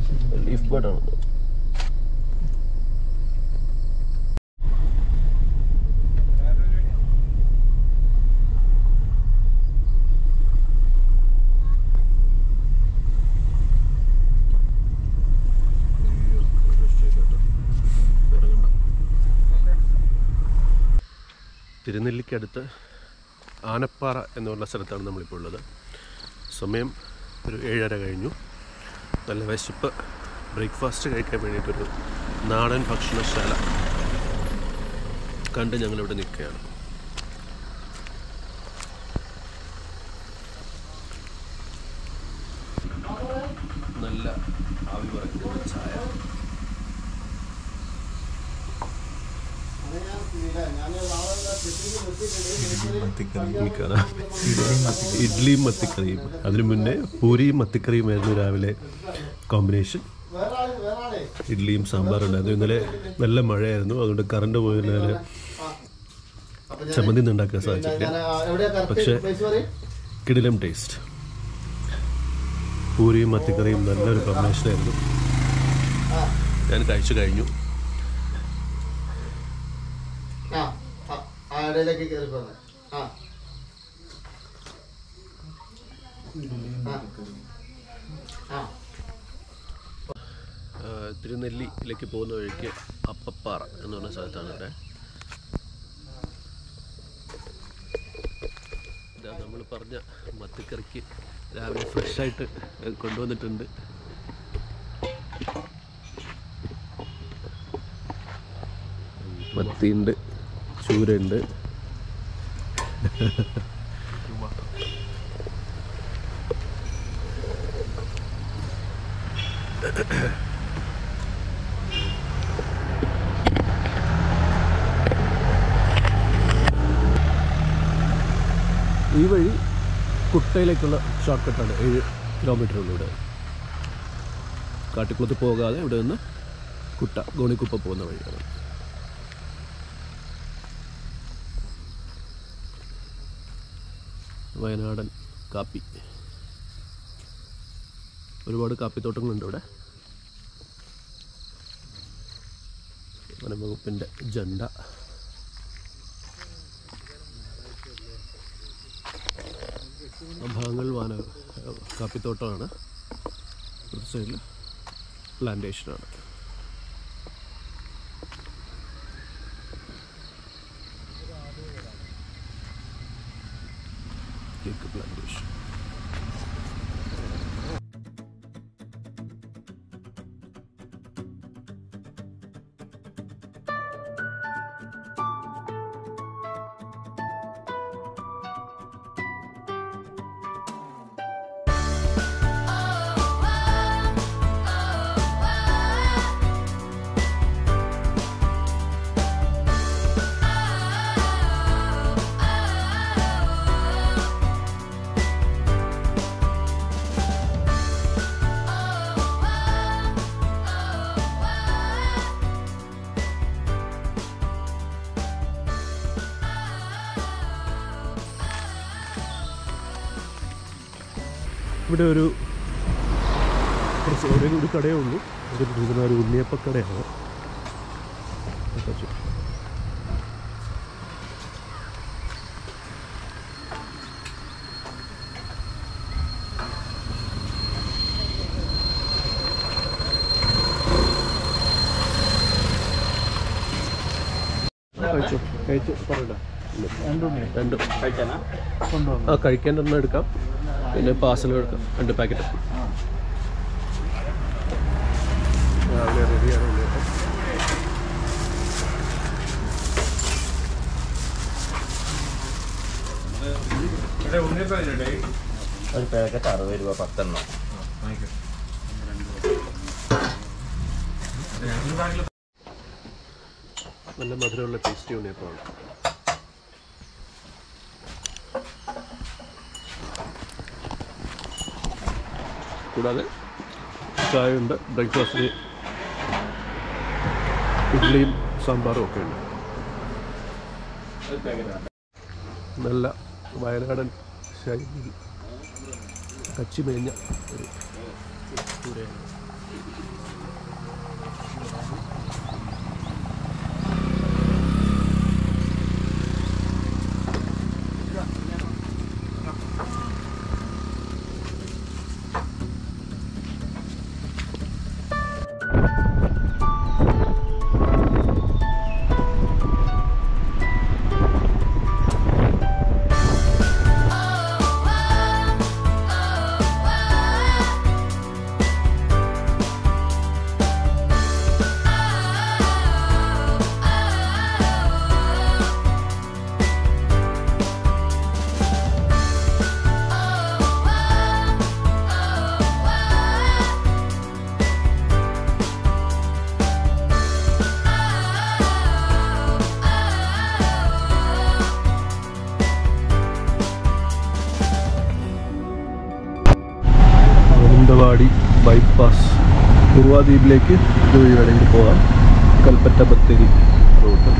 Leaf ബേർഡാണ് തിരുനെല്ലിക്കടുത്ത് Anappara എന്നുള്ള സ്ഥലത്താണ് നമ്മളിപ്പോൾ ഉള്ളത് സമയം ഒരു ഏഴര കഴിഞ്ഞു നല്ല വിശപ്പ് ബ്രേക്ക്ഫാസ്റ്റ് കഴിക്കാൻ വേണ്ടിയിട്ടൊരു നാടൻ ഭക്ഷണശാല കണ്ട് ഞങ്ങളിവിടെ നിൽക്കുകയാണ് നല്ല ആവി പറക്കുന്ന ചായ മത്തിക്കറിയും ഇഡ്ഡലിയും മത്തിക്കറിയും അതിനു മുന്നേ പൂരിയും മത്തിക്കറിയുമായിരുന്നു രാവിലെ കോമ്പിനേഷൻ ഇഡ്ഡലിയും സാമ്പാറും ഉണ്ടായിരുന്നു ഇന്നലെ നല്ല മഴയായിരുന്നു അതുകൊണ്ട് കറണ്ട് പോയതിനാൽ ചമ്മന്തി ഒന്നും ഉണ്ടാക്കാൻ സാധിച്ചില്ല പക്ഷേ കിടിലം ടേസ്റ്റ് പൂരിയും മത്തിക്കറിയും നല്ലൊരു കോമ്പിനേഷനായിരുന്നു ഞാൻ കഴിച്ചു കഴിഞ്ഞു ആ ആ, ആ ഇടയിലേക്ക് കയറി പോന്നെ ആ ആ. ആ ആ, തിരുനെല്ലിയിലേക്ക് പോകുന്ന വഴിക്ക് അപ്പപ്പാറ എന്ന് പറഞ്ഞ സ്ഥലത്താണ് ഇവിടെ ഇതാ നമ്മൾ പറഞ്ഞ മത്തിക്കറിക്ക് രാവിലെ ഫ്രഷായിട്ട് കൊണ്ടുവന്നിട്ടുണ്ട് മത്തിയുണ്ട് ചൂരയുണ്ട് ഈ വഴി കുട്ടയിലേക്കുള്ള ഷോർട്ട് കട്ടാണ് ഏഴ് കിലോമീറ്റർ ഉള്ളൂ ഇവിടെ കാട്ടിക്കുളത്ത് പോകാതെ ഇവിടെ നിന്ന് കുട്ട ഗോണിക്കുപ്പ പോകുന്ന വഴിയാണ് വയനാടൻ കാപ്പി ഒരുപാട് കാപ്പിത്തോട്ടങ്ങളുണ്ട് ഇവിടെ വനംവകുപ്പിൻ്റെ ജണ്ട ആ ഭാഗങ്ങൾ വാന കാപ്പിത്തോട്ടമാണ് ഒരു സൈഡിൽ പ്ലാന്റേഷനാണ് കേക്ക് പ്ലാന്റേഷൻ ഇവിടെ ഒരു കുറച്ച് ഒരേ ഒരു കടയേ ഉള്ളൂ ഒരു ഇതിന് ഒരു ഉണ്ണിയപ്പക്കടയാണ് കുറച്ച് കഴിച്ചു കഴിച്ചു പറയണ്ട രണ്ടും ആ കഴിക്കാൻ ഒരെണ്ണം എടുക്കാം പിന്നെ പാർസൽ എടുക്കാം രണ്ട് പാക്കറ്റ് രാവിലെ റെഡിയാണ് ഉണ്ണിയപ്പം ഒരു പാക്കറ്റ് അറുപത് രൂപ പത്തെണ്ണം നല്ല മധുരമുള്ള ടേസ്റ്റി ഉണ്ണിയപ്പമാണ് കൂടാതെ ചായയുണ്ട് ബ്രേക്ക്ഫാസ്റ്റിന് ഇഡ്ഡലിയും സാമ്പാറും ഒക്കെ ഉണ്ട് നല്ല വയനാടൻ ശൈലിയിൽ കച്ചിമേഞ്ഞ ഒരു ചൂരയാണ് ബൈപ്പാസ് കുറുവാദ്വീപിലേക്ക് ഇതുവഴി വേണമെങ്കിൽ പോകാം കൽപ്പറ്റ ബത്തേരി റൂട്ട്